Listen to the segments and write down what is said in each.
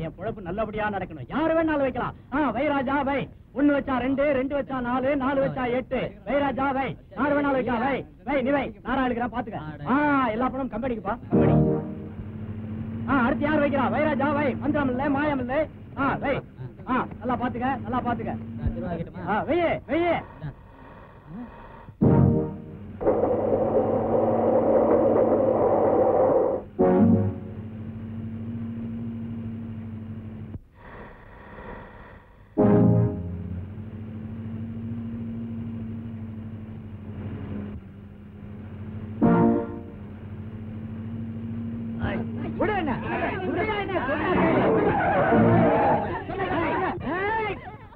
என் பொழப்பு நல்லபடியா நடக்கணும் யாரு வேணாலும் வைக்கலாம் ஆ வை ராஜா வை ஒண்ணு வச்சா ரெண்டு ரெண்டு வச்சா நாலு நாலு வச்சா எட்டு வை ராஜா வை யாரு வேணாலும் வைக்கலாம் வை வை நீ வை நாரா இருக்கிறா பாத்துக்க ஆ எல்லா பணமும் கம்பெனிக்குப்பா கம்பெனி ஆ அடுத்து யார் வைக்கிறா வை ராஜா வை மந்திரம் இல்ல மாயம் இல்ல ஆ வை ஆ நல்லா பாத்துக்க நல்லா பாத்துக்க ஆ வெய்யே வெய்யே விடு என்ன விடுடா என்ன ஏய்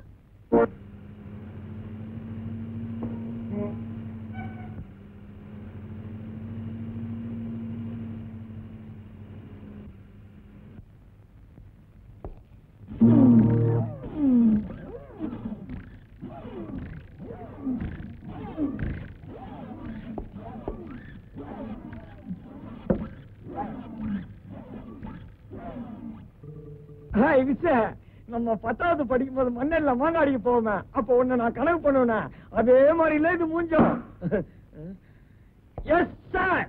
ஹாய் விச நம்ம பத்தாவது படிக்கும் போது மண்ணெல்ல மாங்காடிக்கு போவோமே அப்போ ஒண்ணு நான் கனவு பண்ணுவேன் அதே மாதிரி இல்ல இது மூஞ்சம் எஸ் சார்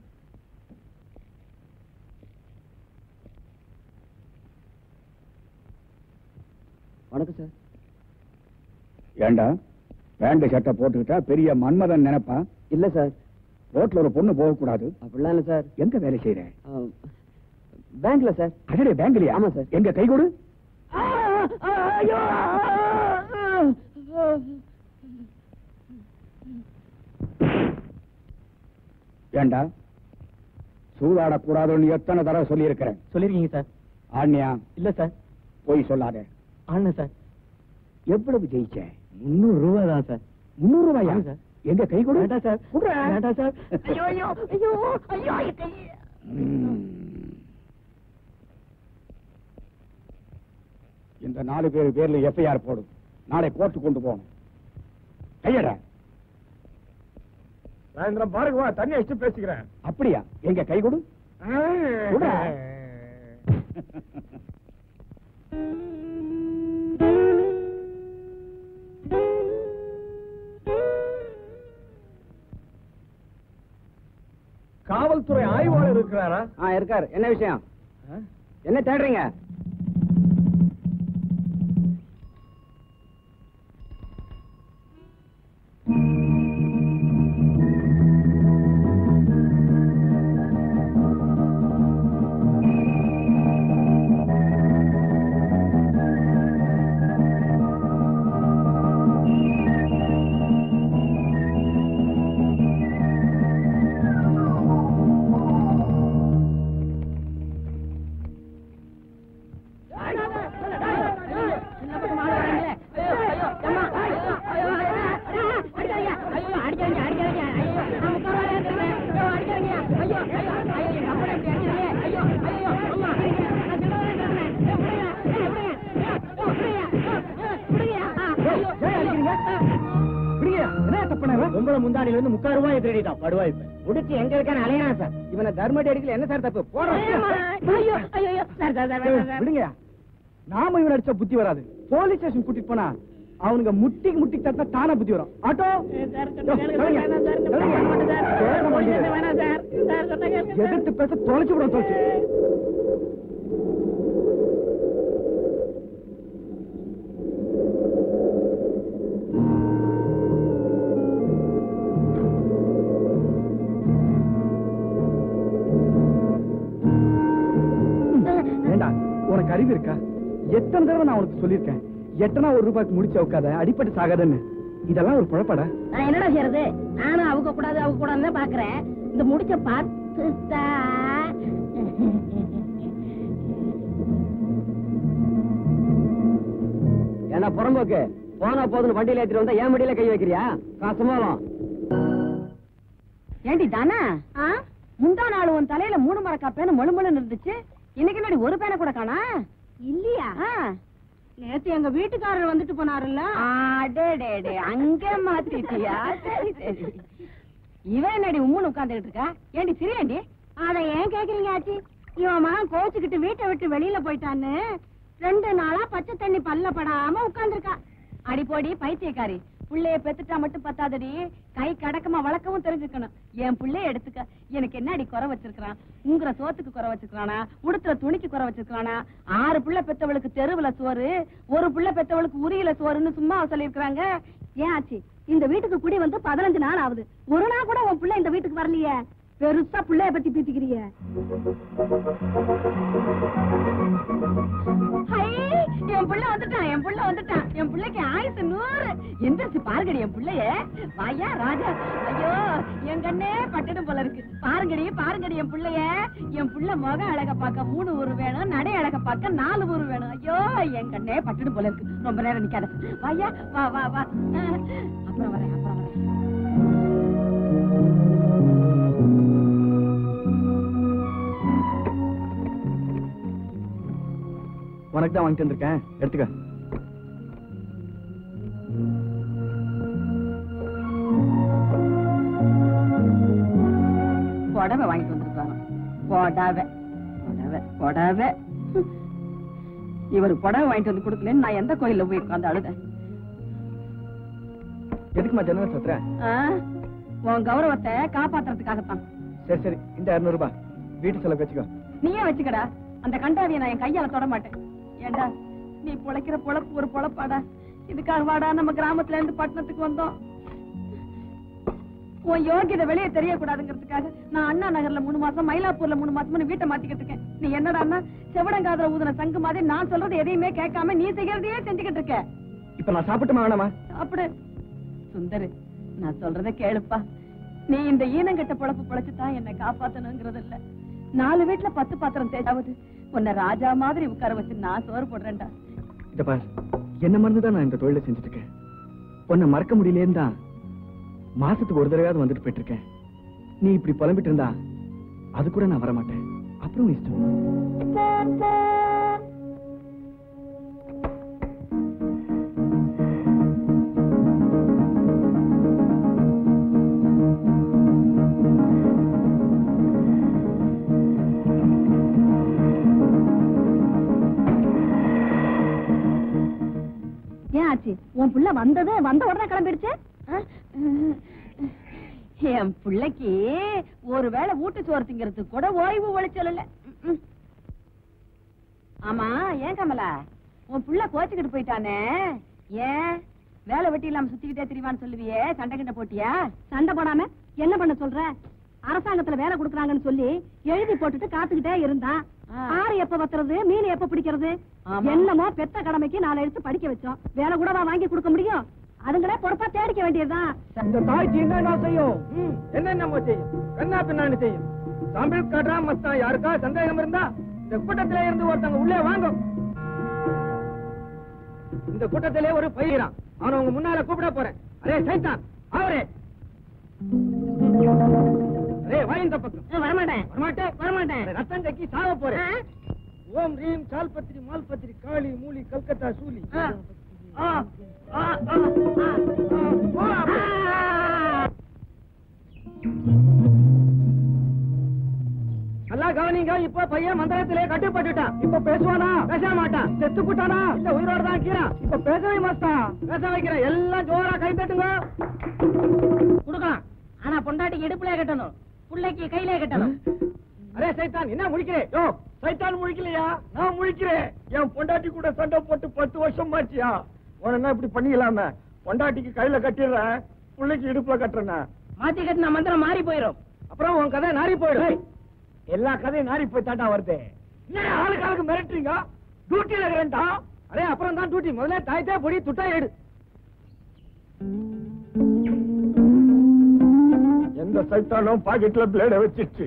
வணக்கம் சார் ஏண்டா பேண்ட் சட்டை போட்டுக்கிட்டா பெரிய மன்மதன் நினைப்பா இல்ல சார் ரோட்ல ஒரு பொண்ணு போக கூடாது அப்படிலாம் இல்ல சார் எங்க வேலை செய்யற பேங்க்ல சார் அடடே பேங்க்லயா ஆமா சார். எங்க கை கொடு ஏண்டா சூதாடக்கூடாதுன்னு எத்தனை தடவை சொல்லி இருக்கிறேன் சொல்லிருக்கீங்க சார் ஆண்யா இல்ல சார் போய் சொல்லாத ஆனா சார் எவ்வளவு ஜெயிச்ச முன்னூறு ரூபாய் தான் சார் முன்னூறு ரூபாயா ஆமா சார். எங்க கை கொடு வேண்டாம் சார் குடுறா. வேண்டாம் சார் ஐயோ, ஐயோ, ஐயோ, ஐயோ, என் கை. ம். இந்த நாலு பேர் பேர்ல எஃப்ஐஆர் போடும் நாளை கோர்ட்டு கொண்டு போகணும் கையடா சாயந்தரம் பாருங்க வா தண்ணி வச்சு பேசிக்கிறேன் அப்படியா எங்க கை கொடு குடுறா. காவல்துறை ஆய்வாளர் இருக்கிறாரா ஆ இருக்கார் என்ன விஷயம் என்ன தேடுறீங்க உங்களை முந்தாடியில இருந்து முக்கால் ரூபாய் திருடிட்டான் படுவா இப்ப முடிச்சு எங்க இருக்கான்னு அலையறான் சார் இவனை தர்மடி அடிக்கல என்ன சார் தப்பு விடுங்க நாம இவன் அடிச்சா புத்தி வராது போலீஸ் ஸ்டேஷன் கூட்டிட்டு போனா அவனுங்க முட்டிக்கு முட்டிக்கு தட்டா தானா புத்தி வரும் ஆட்டோ எதிர்த்து பேச தொலைச்சு விடும் தொலைச்சு ஏண்டா உனக்கு அறிவு இருக்கா எத்தனை தடவை நான் உனக்கு சொல்லியிருக்கேன் எட்டனா ஒரு ரூபாய்க்கு முடிச்சு உட்காத அடிப்பட்டு சாகாதன்னு இதெல்லாம் ஒரு குழப்படா நான் என்னடா செய்யறது நானும் அவங்க கூடாது அவங்க கூடாதுன்னு பாக்குறேன் இந்த முடிச்ச பார்த்துட்டா என்ன புறம்போக்கு போனா போதுன்னு வண்டியில ஏத்திட்டு வந்தா ஏன் வண்டியில கை வைக்கிறியா காசுமாலம் ஏண்டி தானா முந்தா நாள் உன் தலையில மூணு மரக்கா பேனு மொழு மொழுன்னு இருந்துச்சு இன்னைக்கு முன்னாடி ஒரு பேனை கூட காணா இல்லையா நேத்து எங்க வீட்டுக்காரர் வந்துட்டு போனாருல்ல அடே அங்க மாத்திட்டியா சரி சரி இவன் என்னடி உம்முன்னு உட்கார்ந்துகிட்டு இருக்கா ஏண்டி சிரியாண்டி அத ஏன் கேக்குறீங்க ஆச்சி இவன் மகன் கோச்சுக்கிட்டு வீட்டை விட்டு வெளியில போயிட்டான்னு ரெண்டு நாளா பச்சை தண்ணி பல்ல படாம உட்கார்ந்திருக்கா அடி போடி பைத்தியக்காரி புள்ளைய பெத்துட்டா மட்டும் பத்தாதடி கை கடக்கமா வளர்க்கவும் தெரிஞ்சுக்கணும் என் புள்ளைய எடுத்துக்க எனக்கு என்ன அடி குறை வச்சிருக்கான் உங்குற சோத்துக்கு குறை வச்சிருக்கானா உடுத்துற துணிக்கு குறை வச்சிருக்கானா ஆறு புள்ள பெத்தவளுக்கு தெருவுல சோறு ஒரு புள்ள பெத்தவளுக்கு உரியில சோறுன்னு சும்மா சொல்லிருக்காங்க ஏன் ஆச்சு இந்த வீட்டுக்கு குடி வந்து பதினஞ்சு நாள் ஆகுது ஒரு நாள் கூட உன் புள்ள இந்த வீட்டுக்கு வரலையே பெருசா புள்ளைய பத்தி பீத்திக்கிறிய ஹை, என் புள்ள வந்துட்டான் என் புள்ள வந்துட்டான் என் புள்ளைக்கு ஆயுசு நூறு எந்திரிச்சு பாருங்கடி என் புள்ளைய வாயா ராஜா ஐயோ என் கண்ணே பட்டடும் போல இருக்கு பாருங்கடி பாருங்கடி என் புள்ளைய என் புள்ள முக அழக பார்க்க மூணு ஊரு வேணும் நடை அழக பார்க்க நாலு ஊரு வேணும் ஐயோ என் கண்ணே பட்டடும் போல இருக்கு ரொம்ப நேரம் நிக்காத வாயா வா வா வா அப்புறம் வரேன் அப்புறம் வரேன் உனக்கு தான் வாங்கிட்டு வந்திருக்கேன் எடுத்துக்க புடவை வாங்கிட்டு வந்திருக்காங்க புடவை புடவை புடவை இவர் புடவை வாங்கிட்டு வந்து கொடுக்கலன்னு நான் எந்த கோயில்ல போய் உட்காந்து அழுதேன் எதுக்குமா ஜனவரி சத்துற ஆ? உன் கௌரவத்தை காப்பாத்துறதுக்காகத்தான் சரி சரி இந்த இருநூறு ரூபாய் வீட்டு செலவு வச்சுக்கோ நீயே வச்சுக்கடா அந்த கண்டாவிய நான் என் கையால தொட மாட்டேன் ஏண்டா நீ பொழைக்கிற பொழப்பு ஒரு பொழப்பாடா இதுக்காக வாடா நம்ம கிராமத்துல இருந்து பட்டணத்துக்கு வந்தோம் உன் யோகியதை வெளியே தெரியக்கூடாதுங்கிறதுக்காக நான் அண்ணா நகர்ல மூணு மாசம் மயிலாப்பூர்ல மூணு மாசம் வீட்டை மாத்திக்கிட்டு இருக்கேன் நீ என்னடான்னா செவடங்காதுல ஊதுன சங்கு மாதிரி நான் சொல்றது எதையுமே கேட்காம நீ செய்யறதையே செஞ்சுக்கிட்டு இருக்க இப்ப நான் சாப்பிட்டுமா வேணாமா சாப்பிடு சுந்தரு நான் சொல்றத கேளுப்பா நீ இந்த ஈனங்கட்ட பொழப்பு பொழைச்சுதான் என்னை காப்பாத்தணுங்கிறது இல்ல நாலு வீட்டுல பத்து பாத்திரம் தேஜாவது உன்னை ராஜா மாதிரி உட்கார வச்சு நான் சோறு போடுறேன்டா இத பார் என்ன மறந்து தான் நான் இந்த தொழிலை செஞ்சுட்டு இருக்கேன் உன்னை மறக்க முடியலேன்னு தான் மாசத்துக்கு ஒரு தடவையாவது வந்துட்டு போயிட்டு இருக்கேன் நீ இப்படி புலம்பிட்டு இருந்தா அது கூட நான் வர மாட்டேன் அப்புறம் உன் இஷ்டம் ஏன் ஆச்சு உன் புள்ள வந்தது வந்த உடனே கிளம்பிடுச்சு என் பிள்ளைக்கு ஒருவேளை வீட்டு சோறு திங்கிறதுக்கு கூட ஓய்வு ஒழிச்சல் இல்ல ம்ம். ஆமா ஏன் கமலா உன் புள்ள கோச்சுக்கிட்டு போயிட்டானே ஏன் வேலை வெட்டி இல்லாம சுத்திக்கிட்டே திரிவான்னு சொல்லுவியே சண்டை கிட்ட போட்டியா சண்டை போடாம என்ன பண்ண சொல்ற அரசாங்கத்துல வேலை கொடுக்கறாங்கன்னு சொல்லி எழுதி போட்டுட்டு காத்துக்கிட்டே இருந்தான் ஆறு எப்ப வத்துறது மீன் எப்ப பிடிக்கிறது என்னமோ பெத்த கடமைக்கு நாலு எடுத்து படிக்க வச்சோம் வேலை கூடவா வாங்கி கொடுக்க முடியும் அதுங்களே பொறுப்பா தேடிக்க வேண்டியதுதான் இந்த தாய்ச்சி என்ன செய்யும் என்னென்ன செய்யும் கண்ணா பின்னான்னு செய்யும் தமிழ் கடா மஸ்தா யாருக்கா சந்தேகம் இருந்தா இந்த கூட்டத்திலே இருந்து ஒருத்தவங்க உள்ளே வாங்க இந்த கூட்டத்திலே ஒரு பயிரான் அவனை உங்க முன்னால கூப்பிட போறேன் அரே சைத்தான் அவரே அரே வா இந்த பக்கம் வரமாட்டேன் வரமாட்டேன் வரமாட்டேன் அரே, ரத்தம் கக்கி சாவ போறேன் ஓம் ரீம் சால் பத்திரி மால் பத்திரி காளி மூலி கல்கத்தா சூலி ஆ. ஆ, ஆ, ஆ, ஆ, ஆ, ஆ. நல்லா கவனிங்க இப்ப பையன் மந்திரத்திலே கட்டுப்பட்டுட்டான் இப்ப பேசுவானா பேச மாட்டான் செத்து போட்டானா இல்ல உயிரோட தான் கீறான் இப்ப பேசவே மாட்டான் பேச வைக்கிறேன் எல்லாம் ஜோரா கை தட்டுங்க குடுக்கலாம் ஆனா பொண்டாட்டிக்கு இடுப்புல கட்டணும் புள்ளைக்கு கையில கட்டணும் அரே சைத்தான் என்ன முழிக்கிறே யோ சைத்தான் முழிக்கலையா நான் முழிக்கிறேன் என் பொண்டாட்டி கூட சண்டை போட்டு பத்து வருஷம் ஆச்சியா உன இப்படி பண்ணிக்கலாம பொண்டாட்டிக்கு கையில கட்டிடுறேன் பிள்ளைக்கு இடுப்புல கட்டுறேன் மாத்தி கட்டின மந்திரம் மாறி போயிரும் அப்புறம் உன் கதை நாரி போயிடும் எல்லா கதையும் நாரி போய் தாண்டா வருது என்ன ஆளுக்கு ஆளுக்கு மிரட்டுறீங்க டியூட்டில இருக்கிறேன்டா அரே அப்புறம் தான் டியூட்டி முதல்ல தாய்த்தே பொடி துட்டா எடு எந்த சைத்தானும் பாக்கெட்ல பிளேட வச்சிருச்சு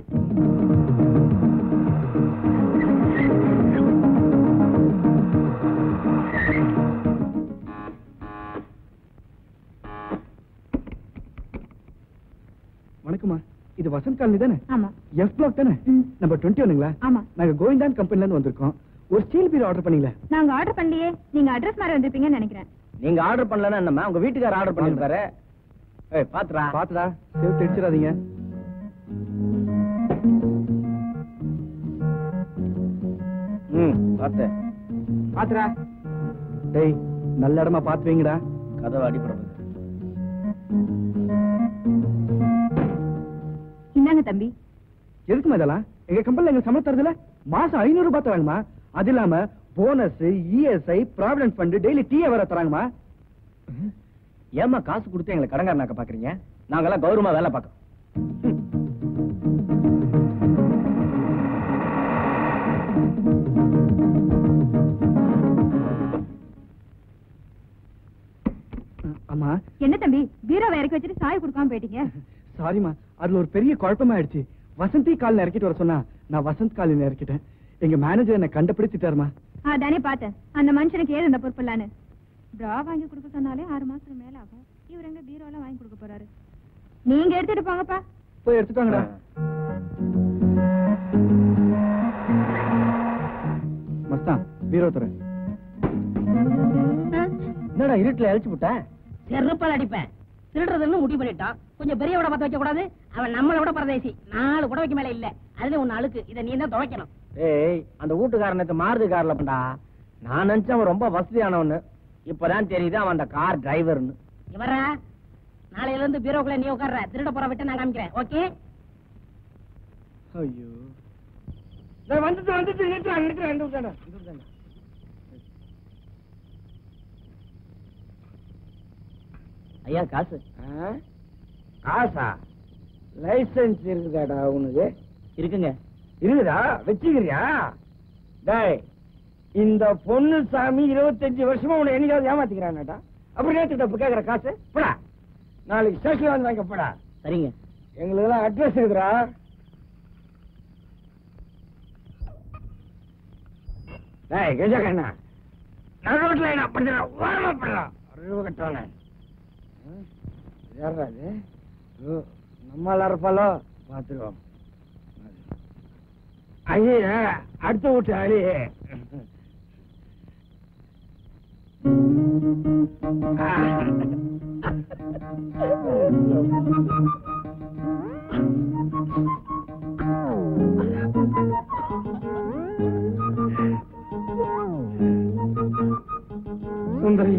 வணக்கம்மா இது வசந்த் காலனி தானே ஆமா எஃப் பிளாக் தானே நம்பர் டுவெண்ட்டி ஒன்னுங்களா ஆமா நாங்க கோவிந்தான் கம்பெனில இருந்து வந்திருக்கோம் ஒரு ஸ்டீல் பீர் ஆர்டர் பண்ணீங்களா நாங்க ஆர்டர் பண்ணலையே நீங்க அட்ரஸ் மாதிரி வந்திருப்பீங்கன்னு நினைக்கிறேன் நீங்க ஆர்டர் பண்ணலன்னா என்னம்மா உங்க வீட்டுக்கார ஆர்டர் பண்ணிருப்பாரு ஏய் பாத்துடா பாத்துடா சேவ் தெரிச்சிடாதீங்க ம் பார்த்தேன் பாத்துடா டேய் நல்ல இடமா பாத்து வைங்கடா கதவை அடிப்படுறது இந்தாங்க தம்பி எதுக்குமா இதெல்லாம் எங்க கம்பெனில எங்க சம்பளம் தரதுல மாசம் ஐநூறு ரூபாய் தராங்கம்மா அது இல்லாம bonus ESI provident fund daily tea வர தராங்கம்மா ஏமா காசு கொடுத்து எங்களை கடங்காரனாக்க பாக்குறீங்க நாங்கெல்லாம் கௌரவமா வேலை பார்க்கறோம் ஆமா என்ன தம்பி பீரோவை இறக்கி வச்சுட்டு சாய் கொடுக்காம போயிட்டீங்க சாரிமா அதுல ஒரு பெரிய குழப்பமாயிடுச்சு வசந்தி காலில் இறக்கிட்டு வர சொன்னா நான் வசந்த் காலில் இறக்கிட்டேன் எங்க மேனேஜர் என்ன கண்டுபிடிச்சிட்டாருமா அதானே பார்த்தேன் அந்த மனுஷனுக்கு ஏது இந்த பொறுப்பில்லான்னு ட்ரா வாங்கி கொடுக்க சொன்னாலே ஆறு மாசத்துக்கு மேல ஆகும் இவர் எங்க பீரோ எல்லாம் வாங்கி கொடுக்க போறாரு நீங்க எடுத்துட்டு போங்கப்பா போய் எடுத்துட்டு வாங்கடா மஸ்தான் பீரோ தரேன் என்னடா இருட்டுல அழிச்சு விட்டேன் செருப்பால் அடிப்பேன் திருடுறதுன்னு முடிவு பண்ணிட்டான் கொஞ்சம் பெரிய விட பார்த்து வைக்க கூடாது அவன் நம்மளை விட பரதேசி நாலு புடவைக்கு மேல இல்ல அதுல ஒன்னு அழுக்கு இதை நீ தான் துவைக்கணும் ஏய் அந்த வீட்டுக்காரனத்து மாருதி கார்ல பண்ணா நான் நினைச்சேன் அவன் ரொம்ப வசதியானவன்னு இப்பதான் தெரியுது அவன் அந்த கார் டிரைவர்னு இவரா நாளையில இருந்து பீரோக்குள்ள நீ உட்கார்ற திருட போற விட்டு நான் காமிக்கிறேன் ஓகே ஐயோ வந்துட்டு வந்துட்டு நிறுத்துறேன் நிறுத்துறேன் நிறுத்துறேன் ஐயா காசு ஆ? காசா லைசன்ஸ் இருக்குதாடா உனக்கு இருக்குங்க இருக்குதா வச்சுக்கிறியா டேய் இந்த பொண்ணு சாமி இருபத்தஞ்சு வருஷமா உன்னை என்னைக்காவது ஏமாத்திக்கிறானடா அப்புறம் நேற்று இப்ப கேக்குற காசு போடா நாளைக்கு ஸ்டேஷன்ல வந்து வாங்க போடா சரிங்க எங்களுக்கு எல்லாம் அட்ரஸ் இருக்குடா டேய் கெஜா கண்ணா நடுரோட்ல என்ன பண்ணுறா ஓரமா பண்ணுறா அறிவு கட்டவன யாரா இது ஓ, நம்மால இருப்பாலோ பாத்துருவோம் ஐயா அடுத்த வீட்டு அழி சுந்தரி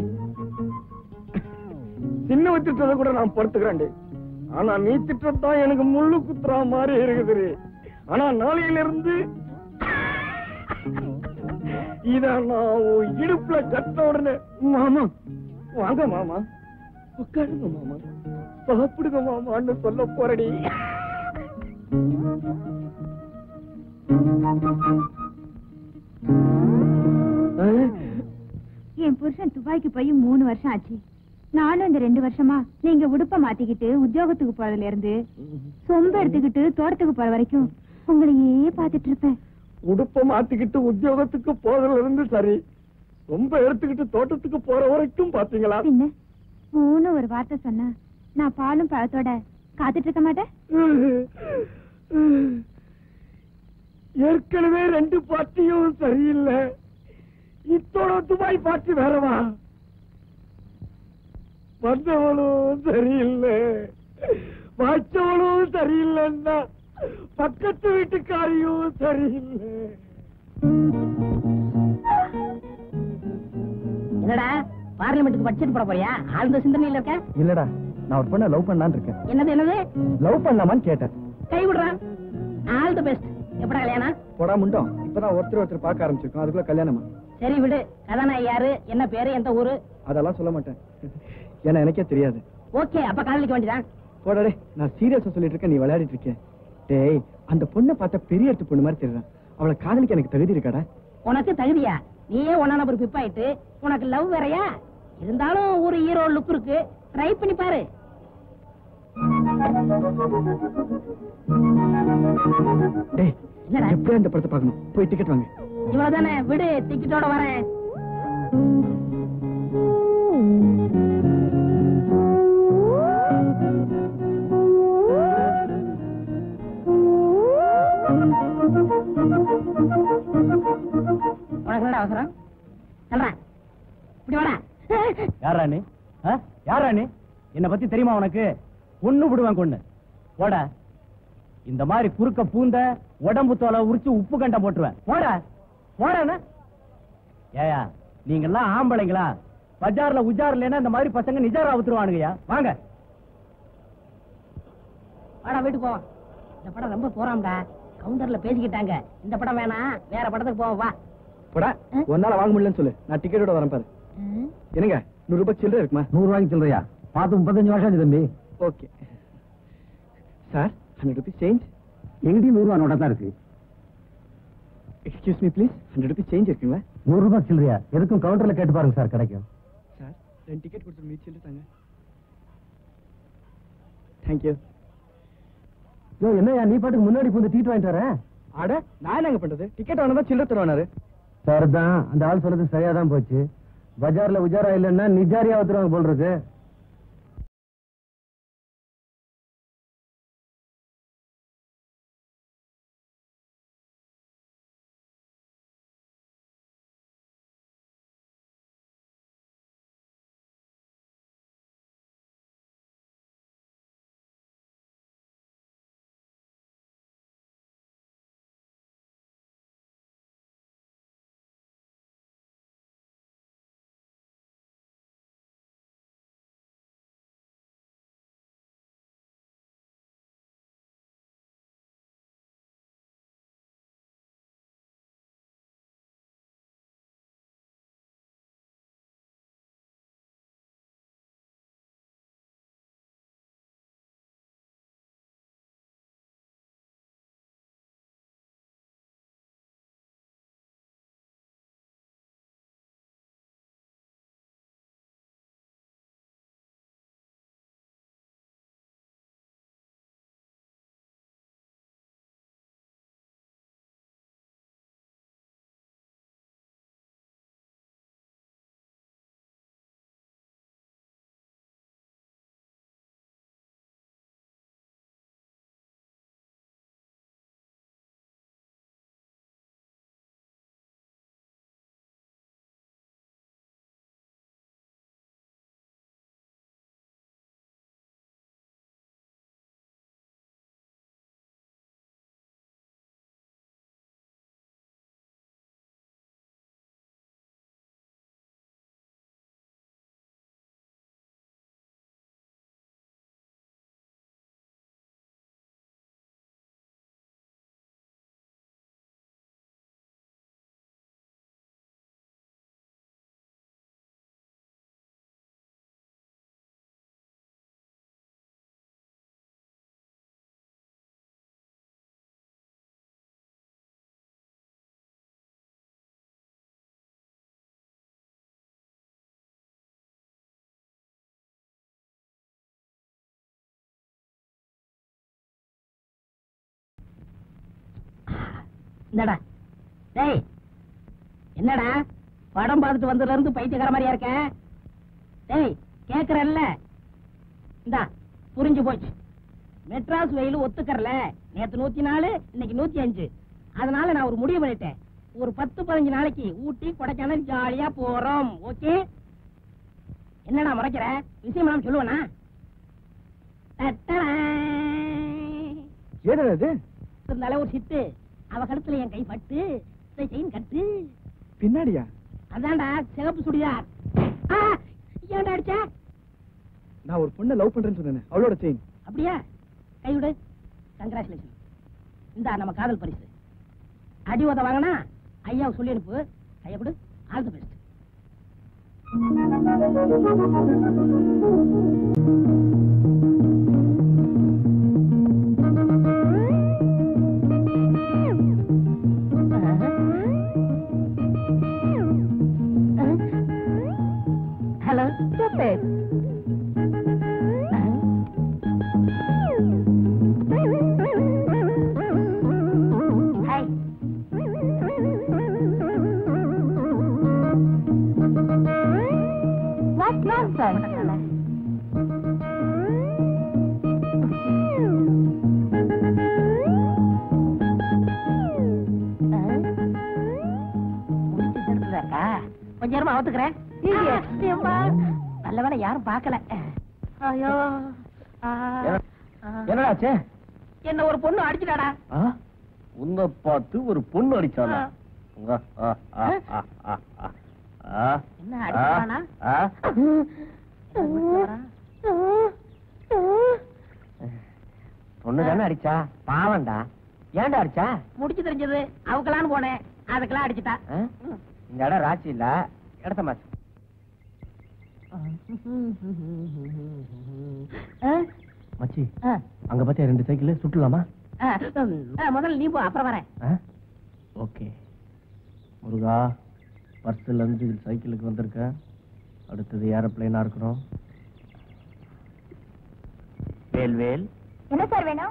சின்ன திட்டத்தை கூட நான் பொறுத்துக்கிறேன் ஆனா நீ திட்டம் எனக்கு முள்ளு குத்துறா மாதிரி இருக்குது ஆனா நாளையில இருந்து இத நான் உன் இடுப்புல கட்ட உடனே மாமா வாங்க மாமா உட்காருங்க மாமா சாப்பிடுங்க மாமான்னு சொல்ல போறடி என் புருஷன் துபாய்க்கு போய் மூணு வருஷம் ஆச்சு நானும் இந்த ரெண்டு வருஷமா நீங்க உடுப்ப மாத்திக்கிட்டு உத்தியோகத்துக்கு போறதுல இருந்து சொம்ப எடுத்துக்கிட்டு தோட்டத்துக்கு போற வரைக்கும் உங்களையே பாத்துட்டு இருப்பேன் உடுப்ப மாத்திக்கிட்டு உத்தியோகத்துக்கு போறதுல இருந்து சரி ரொம்ப எடுத்துக்கிட்டு தோட்டத்துக்கு போற வரைக்கும் பாத்தீங்களா பின்ன மூணு ஒரு வார்த்தை சொன்னா நான் பாலும் பழத்தோட காத்துட்டு இருக்க மாட்டேன் ஏற்கனவே ரெண்டு பார்ட்டியும் சரியில்லை இத்தோட துபாய் பார்ட்டி வேறவா வந்தவளும் சரியில்லை வச்சவளும் சரியில்லைன்னா பக்கத்து வீட்டுக்காரியும் சரியில்லை என்னடா பார்லிமெண்ட்டுக்கு பட்ஜெட் போட போறியா ஆழ்ந்த சிந்தனையில இருக்க இல்லடா நான் ஒரு பொண்ணை லவ் பண்ணலான்னு இருக்கேன் என்னது என்னது லவ் பண்ணலாமான்னு கேட்டேன் கை விடுறான் ஆல் தி பெஸ்ட் எப்படா கல்யாணம் போடா முண்டோம் இப்பதான் ஒருத்தர் ஒருத்தர் பார்க்க ஆரம்பிச்சிருக்கோம் அதுக்குள்ள கல்யாணமா சரி விடு கதாநாயகி யாரு என்ன பேரு எந்த ஊரு அதெல்லாம் சொல்ல மாட்டேன் ஏன்னா எனக்கே தெரியாது ஓகே அப்ப காதலிக்க வேண்டியதான் போடா டேய் நான் சீரியஸா சொல்லிட்டு இருக்கேன் நீ விளையாடிட்டு இருக்க டேய் அந்த பொண்ணை பார்த்தா பெரிய எடுத்து பொண்ணு மாதிரி தெரியறான் அவளை காதலிக்க எனக்கு தகுதி இருக்காடா உனக்கு தகுதியா நீயே ஒன்னா நம்பர் பிப்பாயிட்டு உனக்கு லவ் வேறயா இருந்தாலும் ஒரு ஹீரோ லுக் இருக்கு ட்ரை பண்ணி பாரு டேய் என்னடா? எப்படியா இந்த படத்தை பார்க்கணும் போய் டிக்கெட் வாங்க இவ்வளவுதானே விடு டிக்கெட்டோட வரேன் உனக்கு என்னடா அவசரம் சொல்றேன் இப்படி வாடா யாரா நீ ஆ? யாரா நீ என்ன பத்தி தெரியுமா உனக்கு ஒண்ணு விடுவேன் கொண்டு போட இந்த மாதிரி குறுக்க பூந்த உடம்பு தோலை உரிச்சு உப்பு கண்டம் போட்டுருவேன் போட போடா ஏயா நீங்க எல்லாம் ஆம்பளைங்களா பஜார்ல உஜார் இல்லைன்னா இந்த மாதிரி பசங்க நிஜாரா அவுத்துருவானுங்கய்யா வாங்க வாடா வீட்டுக்கு போவோம் இந்த படம் ரொம்ப போறாம்டா கவுண்டர்ல பேசிக்கிட்டாங்க இந்த படம் வேணாம் வேற படத்துக்கு போவோம் வா போடா ஒன்னால வாங்க முடியலன்னு சொல்லு நான் டிக்கெட்டோட வரேன் பாரு என்னங்க நூறு ரூபாய் சில்லறை இருக்குமா நூறு ரூபாய்க்கு சொல்றியா பார்த்து முப்பத்தஞ்சு வருஷம் ஆச்சு தம்பி okay sir hundred rupees change எங்கேயும் நூறு ரூபா நோட்டா தான் இருக்கு excuse me please hundred rupees change இருக்குங்களா நூறு ரூபாய் சில்லறையா எதுக்கும் கவுண்டர்ல கேட்டு பாருங்க சார் கிடைக்கும் சார் ரெண்டு டிக்கெட் கொடுத்து மீட் சில்லறை தாங்க தேங்க்யூ யோ என்னய்யா நீ பாட்டுக்கு முன்னாடி வந்து டீட் வாங்கிட்டு வரேன் அட நான் என்னங்க பண்றது டிக்கெட் வாங்கினா சில்லறை தருவானாரு சரிதான் அந்த ஆள் சொல்றது சரியா தான் போச்சு பஜார்ல உஜாரா இல்லைன்னா நிஜாரியா ஒத்துருவாங்க போல் இருக்கு இந்தடா டேய் என்னடா படம் பார்த்துட்டு வந்ததுல இருந்து பைத்தியக்கார மாதிரியா இருக்க டேய் கேக்குறல்ல இந்தா புரிஞ்சு போச்சு மெட்ராஸ் வெயில் ஒத்துக்கறல நேத்து நூத்தி நாலு இன்னைக்கு நூத்தி அஞ்சு அதனால நான் ஒரு முடிவு பண்ணிட்டேன் ஒரு பத்து பதினஞ்சு நாளைக்கு ஊட்டி கொடைக்கானல் ஜாலியா போறோம் ஓகே என்னடா முறைக்கிற விஷயம் நான் சொல்லுவேனா தட்டடா. ஏடா இது இருந்தாலே ஒரு சித்து அவ கழுத்துல என் கை பட்டு இந்த செயின் கட்டு பின்னாடியா அதான்டா சிகப்பு சுடிதார் ஆ, ஏன்டா அடிச்ச நான் ஒரு பொண்ணை லவ் பண்றேன்னு சொன்னேன் அவளோட செயின் அப்படியா கை விடு கங்க்ராச்சுலேஷன் இந்தா நம்ம காதல் பரிசு அடி உத வாங்கினா ஐயாவுக்கு சொல்லி அனுப்பு கையை கொடு all the best hello hi What nonsense? கொஞ்ச நேரமா அவத்துக்கிறேன் நல்ல வேலை யாரும் பார்க்கல ஐயோ என்னடாச்சே என்ன ஒரு பொண்ணு அடிச்சுட்டாடா உன்னை பார்த்து ஒரு பொண்ணு அடிச்சானா என்ன அடிக்கிறானா பொண்ணு தானே அடிச்சா பாவண்டா ஏன்டா அடிச்சா முடிச்சு தெரிஞ்சது அவக்கலான்னு போனேன் அதுக்கெல்லாம் அடிச்சுட்டா ஆ? இந்த இடம் ராசி இல்ல இடத்த மாசு மச்சி அங்க பாத்தியா ரெண்டு சைக்கிள் சுட்டலாமா முதல்ல நீ போ அப்புறம் வரேன் ஓகே முருகா பர்ஸ்ல இருந்து சைக்கிளுக்கு வந்திருக்கேன் அடுத்தது ஏரோப்ளேனா இருக்கணும் வேல் வேல் என்ன சார் வேணும்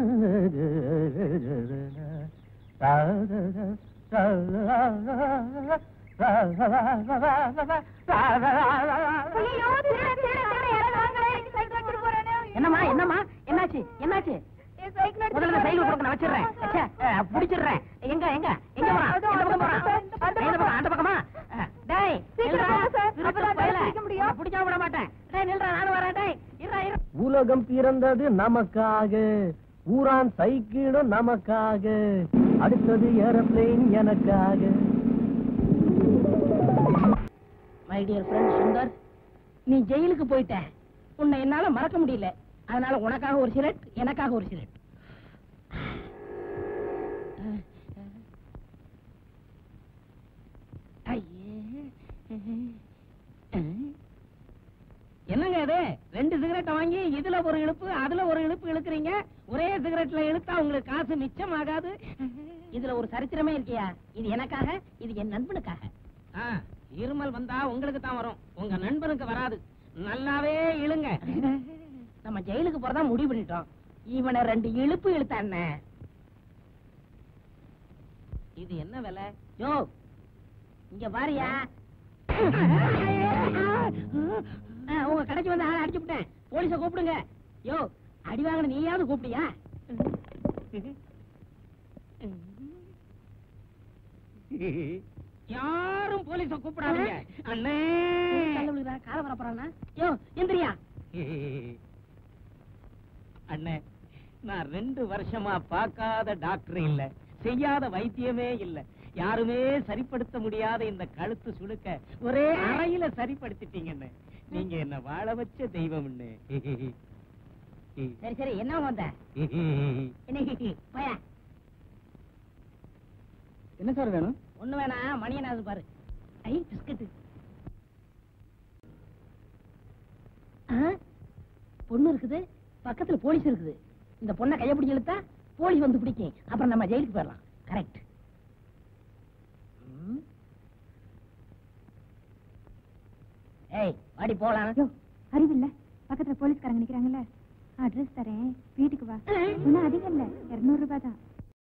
என்னம்மா என்னம்மா என்னாச்சு என்னாச்சு முதல்ல இந்த சைக்கிள் கொடுக்க நான் வச்சிடுறேன் ச்சே, அஹ், பிடிச்சிடுறேன் எங்க எங்க எங்க போறான் எந்த பக்கம் போறான் எந்த பக்கம் அந்த பக்கமா அஹ், டேய் சீக்கிரம் நில்றா. வாங்க சார். திருட்டு அப்பதான் பயலே. பிடிக்க முடியும். உன்னை பிடிக்காம விட மாட்டேன் டேய் நில்றா நானும் வரேன் டேய் இருடா இரு உலகம் பிறந்தது நமக்காக ஊரான் சைக்கிளும் நமக்காக அடுத்தது ஏரோப்ளேன் எனக்காக மை டியர் ஃப்ரெண்ட் சுந்தர் நீ ஜெயிலுக்கு போயிட்ட உன்னை என்னால மறக்க முடியல அதனால உனக்காக ஒரு சிலட் எனக்காக ஒரு சிலட் என்னங்க இது ரெண்டு சிகரெட்டை வாங்கி இதுல ஒரு இழுப்பு அதுல ஒரு இழுப்பு இழுக்கிறீங்க ஒரே சிகரெட்ல இழுத்தா உங்களுக்கு காசு மிச்சம் ஆகாது இதுல ஒரு சரித்திரமே இருக்கியா இது எனக்காக இது என் நண்பனுக்காக இருமல் வந்தா உங்களுக்கு தான் வரும் உங்க நண்பனுக்கு வராது நல்லாவே இழுங்க நம்ம ஜெயிலுக்கு போறதா முடிவு பண்ணிட்டோம் இவனை ரெண்டு இழுப்பு இழுத்தான இது என்ன விலை யோ இங்க பாரியா ஆ, உங்க கடைக்கு வந்து ஆளை அடிச்சு விட்டேன் போலீஸ கூப்பிடுங்க யோ அடி வாங்கின நீயாவது கூப்பிடியா யாரும் போலீஸ கூப்பிடாதீங்க அண்ணே கால வர போறானா யோ எந்திரியா அண்ணே நான் ரெண்டு வருஷமா பார்க்காத டாக்டர் இல்ல செய்யாத வைத்தியமே இல்ல யாருமே சரிப்படுத்த முடியாத இந்த கழுத்து சுளுக்க ஒரே அறையில சரிப்படுத்திட்டீங்கன்னு நீங்க என்ன வாழ வச்ச தெய்வம் சரி சரி என்ன வந்த பயா என்ன சார் வேணும் ஒண்ணு வேணா மணியனாவது பாரு ஐ பிஸ்கட் பொண்ணு இருக்குது பக்கத்துல போலீஸ் இருக்குது இந்த பொண்ணை கைய பிடிச்சு இழுத்தா போலீஸ் வந்து பிடிக்கும் அப்புறம் நம்ம ஜெயிலுக்கு போயிடலாம் கரெக்ட் ஏய் வாடி போலாம் அறிவில்ல பக்கத்துல போலீஸ்காரங்க நிக்கிறாங்கல்ல அட்ரஸ் தரேன் வீட்டுக்கு வா இன்னும் அதிகம் இல்ல இருநூறு ரூபாய் தான்